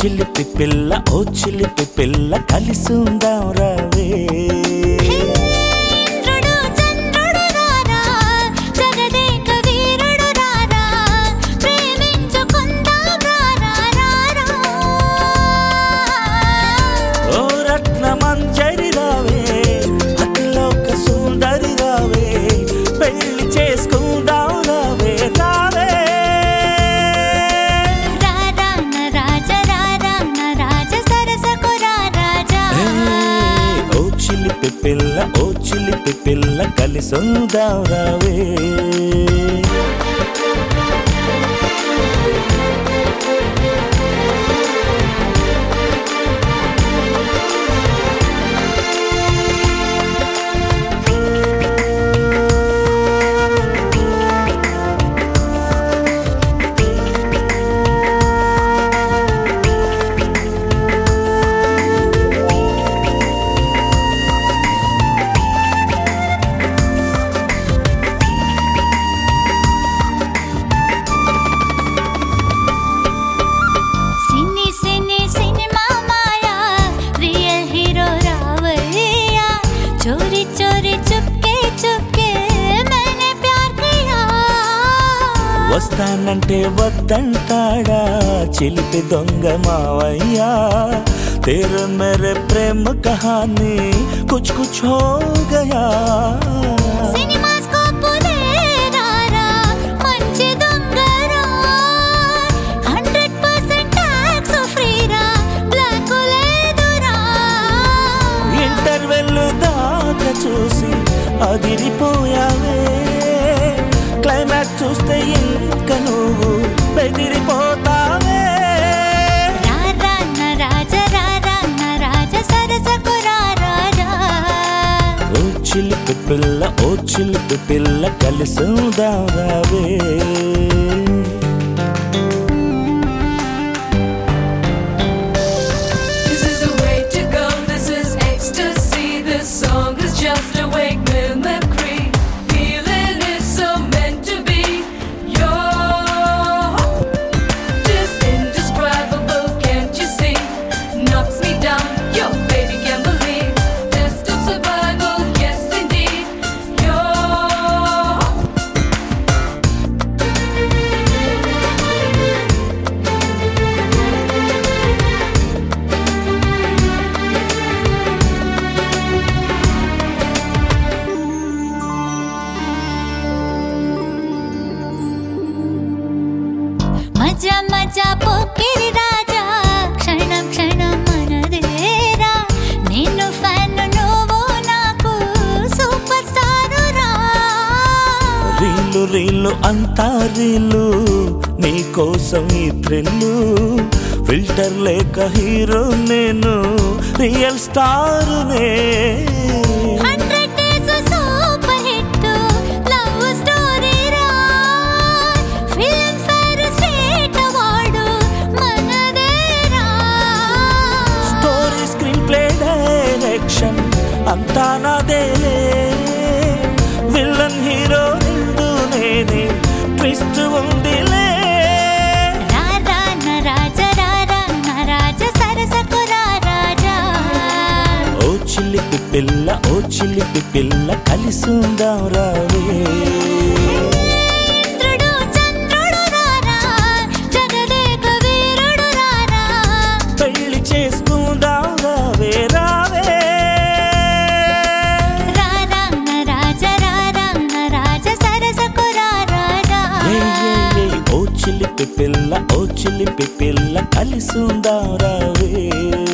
చిలిపి పిల్ల ఓ చిలిపి పిల్ల కలిసి ఉందాం రావే ఇంద్రుడు చంద్రుడు రారా జగదేక వీరుడు రారా ప్రేమించుకుందాం రారా రారా ఓ రత్న మంజరి రావే అతిలోక సుందరి రావే పెళ్లి చేసుకుందాం రావే రావే రారా నా రాజ రారా నా రాజ సరసకు రా రాజా ఏయ్, ఓ చిలిపి పిల్ల ఓ చిలిపి పిల్ల కలిసి ఉందాం రావే సినీ సినీ సినిమా మాయా రియల్ హీరో రావయ్యా చోరీ చోరీ చుప్కే చుప్కే मैंने प्यार किया వస్తానంటే వద్దంటాడా చిలిపి దొంగ మావయ్యా తెర మేరే ప్రేమ కహానీ కుచ్ కుచ్ హో గయా సినిమా స్కోపులే రారా మంచి దొంగరా హండ్రెడ్ పర్సెంట్ ట్యాక్స్ ఫ్రీరా బ్లాక్ లేదురా ఇంటర్వెల్ దాకా చూసి అదిరిపోయావే క్లైమాక్స్ చూస్తే ఇంకా నువ్వు బెదిరిపోతావే రారా నా రాజ రారా నా రాజ సరసకు రా రాజా ఓ చిలిపి పిల్ల ఓ చిలిపి పిల్ల కలిసి ఉందాం రావే This is the way to go, this is ecstasy. This song is just a wake mimicry. Feeling is so meant to be. You're just indescribable, can't you see? Knocks me down, your baby can believe. Test of survival, yes indeed. You're మజా మజా పోకిరి రాజా క్షణం క్షణం మనదేరా నేను fan నువ్వు నాకు super star రా reel reel అంతా reel నీ కోసం ఈ థ్రిల్లు ఫిల్టర్ లేక హీరో నేను రియల్ స్టార్ నే hundred days super hit love story రా ఫిల్మ్ ఫేర్ స్టేట్ అవార్డు మనదేరా స్టోరీ స్క్రీన్ ప్లే డైరెక్షన్ అంతా నాదేలే విల్లన్ హీరో రెండు నేనే ట్విస్ట్ ఉందిలే రారా నా రాజ రారా నా రాజ సరసకు రా రాజా ఓ చిలిపి పిల్ల ఓ చిలిపి పిల్ల కలిసి ఉందాం రావే ఇంద్రుడు చంద్రుడు రారా జగదేక వీరుడు రారా పెళ్లి చేసుకుందాం రావే రావే రారా నా రాజ రారా నా రాజ సరసకు రా రాజా ఏ, ఏ, ఏ, ఓ చిలిపి పిల్ల ఓ చిలిపి పిల్ల కలిసి ఉందాం రావే